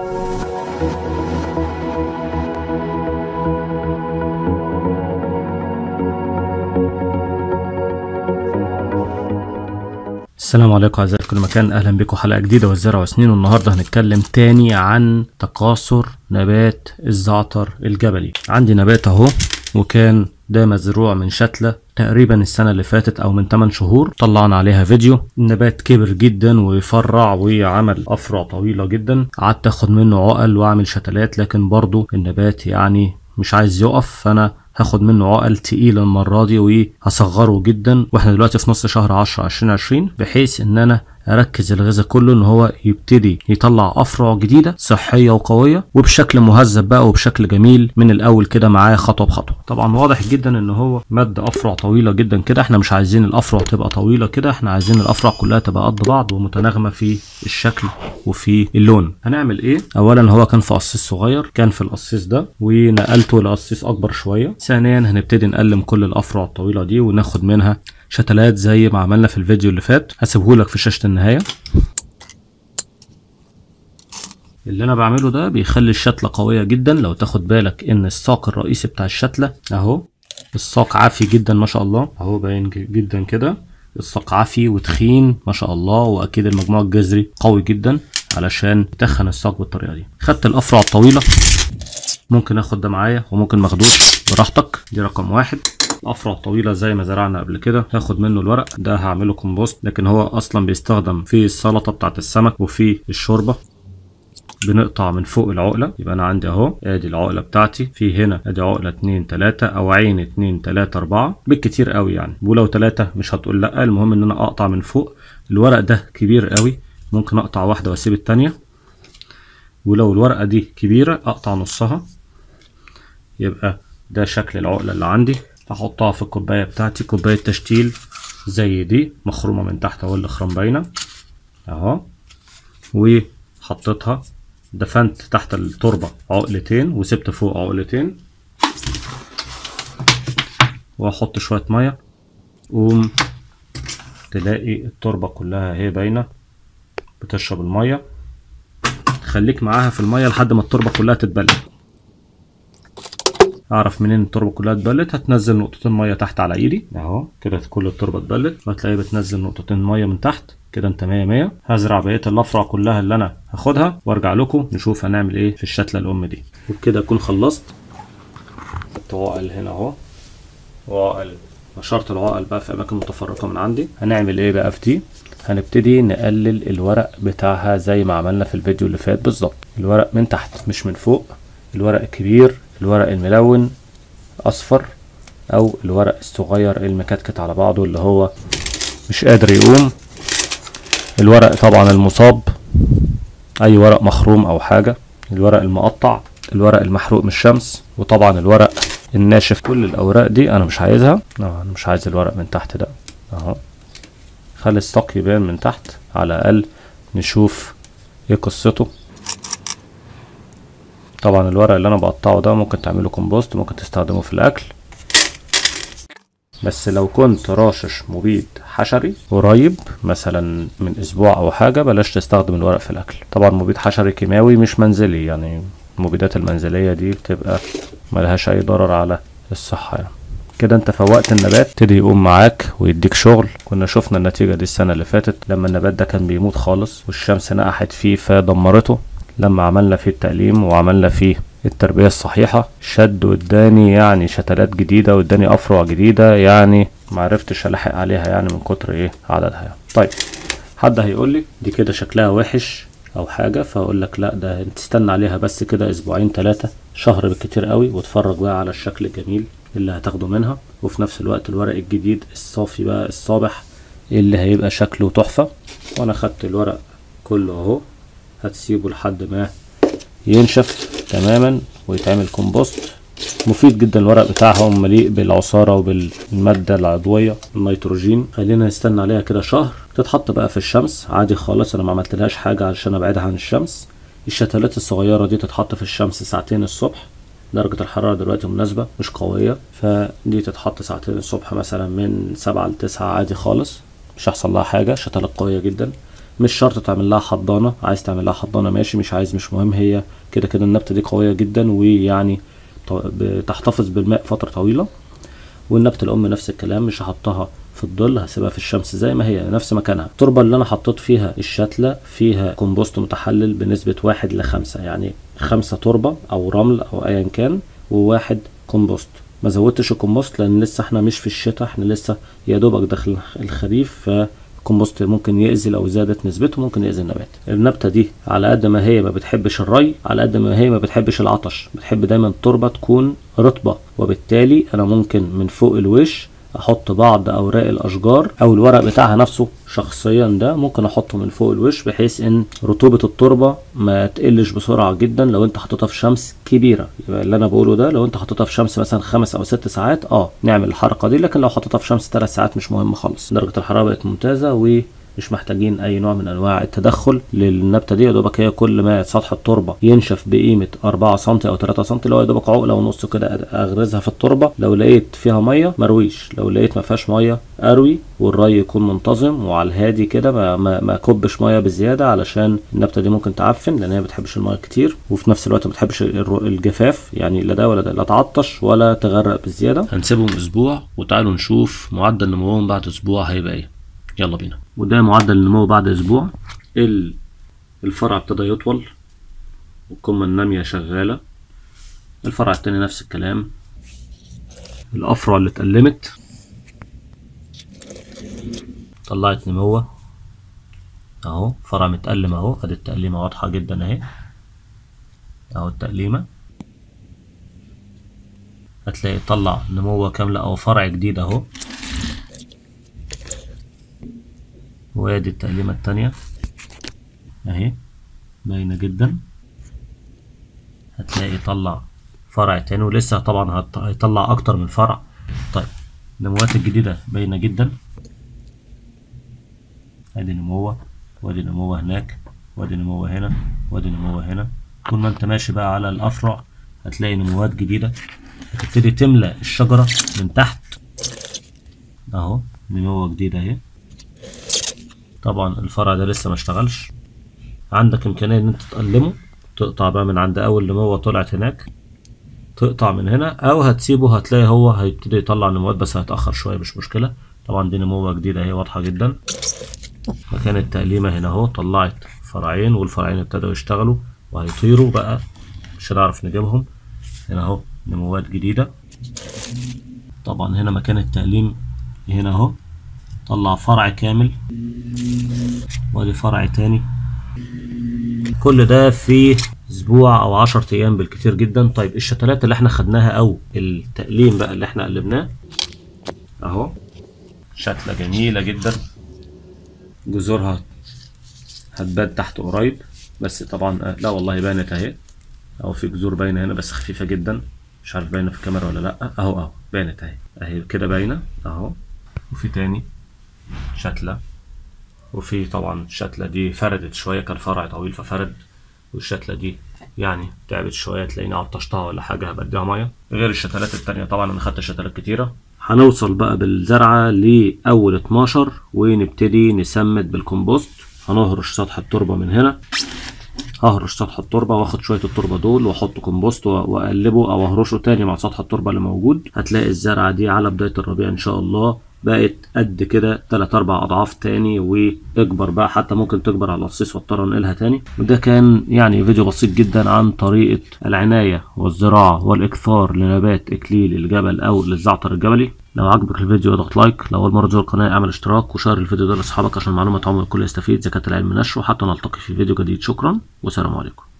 السلام عليكم اعزائي في كل مكان اهلا بكم حلقه جديده والزرع وسنين والنهارده هنتكلم تاني عن تكاثر نبات الزعتر الجبلي عندي نبات اهو وكان ده مزروع من شتلة تقريبا السنة اللي فاتت أو من 8 شهور طلعنا عليها فيديو النبات كبر جدا ويفرع وعمل أفرع طويلة جدا قعدت أخد منه عقل وأعمل شتلات لكن برضو النبات يعني مش عايز يقف فأنا هاخد منه عقل تقيل المرة دي وهصغره جدا واحنا دلوقتي في نص شهر 10 2020 بحيث ان انا اركز الغذاء كله ان هو يبتدي يطلع افرع جديده صحيه وقويه وبشكل مهذب بقى وبشكل جميل من الاول كده معاه خطوه بخطوه طبعا واضح جدا ان هو مد افرع طويله جدا كده احنا مش عايزين الافرع تبقى طويله كده احنا عايزين الافرع كلها تبقى قد بعض ومتناغمه في الشكل وفي اللون هنعمل ايه اولا هو كان في قصيص صغير كان في القصيص ده ونقلته لقصيص اكبر شويه ثانيا هنبتدي نقلم كل الافرع الطويله دي وناخد منها شتلات زي ما عملنا في الفيديو اللي فات هسيبهولك في شاشة النهاية اللي انا بعمله ده بيخلي الشتلة قوية جدا لو تاخد بالك ان الساق الرئيسي بتاع الشتلة اهو الساق عافي جدا ما شاء الله اهو باين جدا كده الساق عافي وتخين ما شاء الله واكيد المجموع الجذري قوي جدا علشان يتخن الساق بالطريقة دي خدت الافرع الطويلة ممكن اخد ده معايا وممكن ماخدوش براحتك دي رقم واحد الافرع طويله زي ما زرعنا قبل كده هاخد منه الورق ده هعمله كومبوست لكن هو اصلا بيستخدم في السلطه بتاعه السمك وفي الشوربه بنقطع من فوق العقلة يبقى أنا عندي أهو أدي العقلة بتاعتي في هنا أدي عقلة اتنين تلاتة أو عين اتنين تلاتة أربعة بالكتير قوي يعني ولو تلاتة مش هتقول لأ المهم إن أنا أقطع من فوق الورق ده كبير قوي ممكن أقطع واحدة وأسيب التانية ولو الورقة دي كبيرة أقطع نصها يبقى ده شكل العقلة اللي عندي هحطها في الكوباية بتاعتي كوباية تشتيل زي دي مخرومة من تحت اهو الاخرام باينة اهو وحطيتها دفنت تحت التربة عقلتين وسبت فوق عقلتين واحط شوية مية قوم تلاقي التربة كلها اهي باينة بتشرب المية خليك معاها في المية لحد ما التربة كلها تتبلد اعرف منين التربه كلها اتبلت هتنزل نقطتين ميه تحت على ايدي اهو كده كل التربه اتبلت وهتلاقي بتنزل نقطتين ميه من تحت كده انت مية مية هزرع بقيه الافرع كلها اللي انا هاخدها وارجع لكم نشوف هنعمل ايه في الشتله الام دي وبكده اكون خلصت حط عقل هنا اهو وعقل نشرت العقل بقى في اماكن متفرقه من عندي هنعمل ايه بقى في دي هنبتدي نقلل الورق بتاعها زي ما عملنا في الفيديو اللي فات بالظبط الورق من تحت مش من فوق الورق الكبير الورق الملون اصفر او الورق الصغير المكتكت على بعضه اللي هو مش قادر يقوم الورق طبعا المصاب اي ورق مخروم او حاجة الورق المقطع الورق المحروق من الشمس وطبعا الورق الناشف كل الاوراق دي انا مش عايزها اه انا مش عايز الورق من تحت ده اهو خلي الساق يبان من تحت على الاقل نشوف ايه قصته طبعا الورق اللي انا بقطعه ده ممكن تعمله كومبوست ممكن تستخدمه في الاكل بس لو كنت راشش مبيد حشري قريب مثلا من اسبوع او حاجه بلاش تستخدم الورق في الاكل طبعا مبيد حشري كيماوي مش منزلي يعني المبيدات المنزليه دي بتبقى ملهاش اي ضرر على الصحه يعني كده انت فوقت النبات ابتدي يقوم معاك ويديك شغل كنا شفنا النتيجه دي السنه اللي فاتت لما النبات ده كان بيموت خالص والشمس نقحت فيه فدمرته لما عملنا فيه التقليم وعملنا فيه التربية الصحيحة شد واداني يعني شتلات جديدة واداني أفرع جديدة يعني معرفتش ألحق عليها يعني من كتر إيه عددها يعني. طيب حد هيقول لي دي كده شكلها وحش أو حاجة فأقول لك لا ده انت تستنى عليها بس كده أسبوعين ثلاثة شهر بالكتير قوي واتفرج بقى على الشكل الجميل اللي هتاخده منها وفي نفس الوقت الورق الجديد الصافي بقى الصابح اللي هيبقى شكله تحفة وأنا خدت الورق كله أهو هتسيبه لحد ما ينشف تماما ويتعمل كومبوست مفيد جدا الورق بتاعهم مليء بالعصارة وبالمادة العضوية النيتروجين خلينا نستنى عليها كده شهر تتحط بقى في الشمس عادي خالص انا ما عملتلهاش حاجة علشان ابعدها عن الشمس الشتلات الصغيرة دي تتحط في الشمس ساعتين الصبح درجة الحرارة دلوقتي مناسبة مش قوية فدي تتحط ساعتين الصبح مثلا من سبعة لتسعة عادي خالص مش هيحصل لها حاجة شتلات قوية جدا مش شرط تعمل لها حضانه عايز تعمل لها حضانه ماشي مش عايز مش مهم هي كده كده النبته دي قويه جدا ويعني ط- بتحتفظ بالماء فتره طويله والنبته الام نفس الكلام مش هحطها في الظل هسيبها في الشمس زي ما هي نفس مكانها التربه اللي انا حطيت فيها الشتله فيها كومبوست متحلل بنسبه واحد لخمسة يعني خمسة تربه او رمل او ايا كان وواحد كومبوست ما زودتش الكومبوست لان لسه احنا مش في الشتاء احنا لسه يا دوبك داخل الخريف فالكومبوست ممكن يأذي لو زادت نسبته ممكن يأذي النبات النبتة دي على قد ما هي ما بتحبش الري على قد ما هي ما بتحبش العطش بتحب دايما التربة تكون رطبة وبالتالي انا ممكن من فوق الوش احط بعض اوراق الاشجار او الورق بتاعها نفسه شخصيا ده ممكن احطه من فوق الوش بحيث ان رطوبة التربة ما تقلش بسرعة جدا لو انت حطيتها في شمس كبيرة يبقى اللي انا بقوله ده لو انت حطيتها في شمس مثلا خمس او ست ساعات اه نعمل الحركة دي لكن لو حطيتها في شمس ثلاث ساعات مش مهم خالص درجة الحرارة بقت ممتازة و مش محتاجين اي نوع من انواع التدخل للنبته دي يا دوبك هي كل ما سطح التربه ينشف بقيمه 4 سم او 3 سم اللي هو يا دوبك عقله ونص كده اغرزها في التربه لو لقيت فيها ميه مرويش لو لقيت ما فيهاش ميه اروي والري يكون منتظم وعلى الهادي كده ما ما, ما كبش ميه بزياده علشان النبته دي ممكن تعفن لان هي ما بتحبش الميه كتير وفي نفس الوقت ما بتحبش الر- الجفاف يعني لا ده ولا ده لا تعطش ولا تغرق بزياده هنسيبهم اسبوع وتعالوا نشوف معدل نموهم بعد اسبوع هيبقى ايه يلا بينا وده معدل النمو بعد اسبوع ال- الفرع ابتدى يطول والقمة النامية شغالة الفرع التاني نفس الكلام الأفرع اللي اتألمت طلعت نموة اهو فرع متألم اهو ادي التأليمة واضحة جدا اهي اهو التأليمة هتلاقي طلع نموة كاملة او فرع جديد اهو وادي التقليمة التانية اهي باينة جدا هتلاقي طلع فرع تاني ولسه طبعا هت- هيطلع اكتر من فرع طيب النموات الجديدة باينة جدا ادي نموة وادي نموة هناك وادي نموة هنا وادي نموة هنا طول ما انت ماشي بقى على الافرع هتلاقي نموات جديدة هتبتدي تملى الشجرة من تحت اهو نموة جديدة اهي طبعا الفرع ده لسه ما اشتغلش عندك امكانيه ان انت تقلمه تقطع بقى من عند اول نموه طلعت هناك تقطع من هنا او هتسيبه هتلاقي هو هيبتدي يطلع نموات بس هيتاخر شويه مش مشكله طبعا دي نموه جديده اهي واضحه جدا مكان التقليمه هنا اهو طلعت فرعين والفرعين ابتدوا يشتغلوا وهيطيروا بقى مش هنعرف نجيبهم هنا اهو نموات جديده طبعا هنا مكان التقليم هنا اهو طلع فرع كامل وادي فرع تاني كل ده في اسبوع او عشر ايام بالكتير جدا طيب الشتلات اللي احنا خدناها او التقليم بقى اللي احنا قلبناه اهو شتلة جميلة جدا جذورها هتبات تحت قريب بس طبعا آه، لا والله بانت اهي اهو في جذور باينة هنا بس خفيفة جدا مش عارف باينة في الكاميرا ولا لا اهو اهو بانت اهي اهي كده باينة اهو وفي تاني شتلة وفي طبعا الشتلة دي فردت شوية كان فرع طويل ففرد والشتلة دي يعني تعبت شوية تلاقيني عطشتها ولا حاجة هبديها مية غير الشتلات التانية طبعا أنا خدت شتلات كتيرة هنوصل بقى بالزرعة لأول 12 ونبتدي نسمد بالكمبوست هنهرش سطح التربة من هنا ههرش سطح التربة واخد شوية التربة دول واحط كومبوست و- واقلبه او اهرشه تاني مع سطح التربة اللي موجود هتلاقي الزرعة دي على بداية الربيع ان شاء الله بقت قد كده تلات اربع اضعاف تاني واكبر بقى حتى ممكن تكبر على الصيص واضطر انقلها تاني وده كان يعني فيديو بسيط جدا عن طريقة العناية والزراعة والاكثار لنبات اكليل الجبل او للزعتر الجبلي لو عجبك الفيديو اضغط لايك لو اول مره تزور القناه اعمل اشتراك وشير الفيديو ده لاصحابك عشان المعلومه تعم الكل يستفيد زكاه العلم نشره حتى نلتقي في فيديو جديد شكرا والسلام عليكم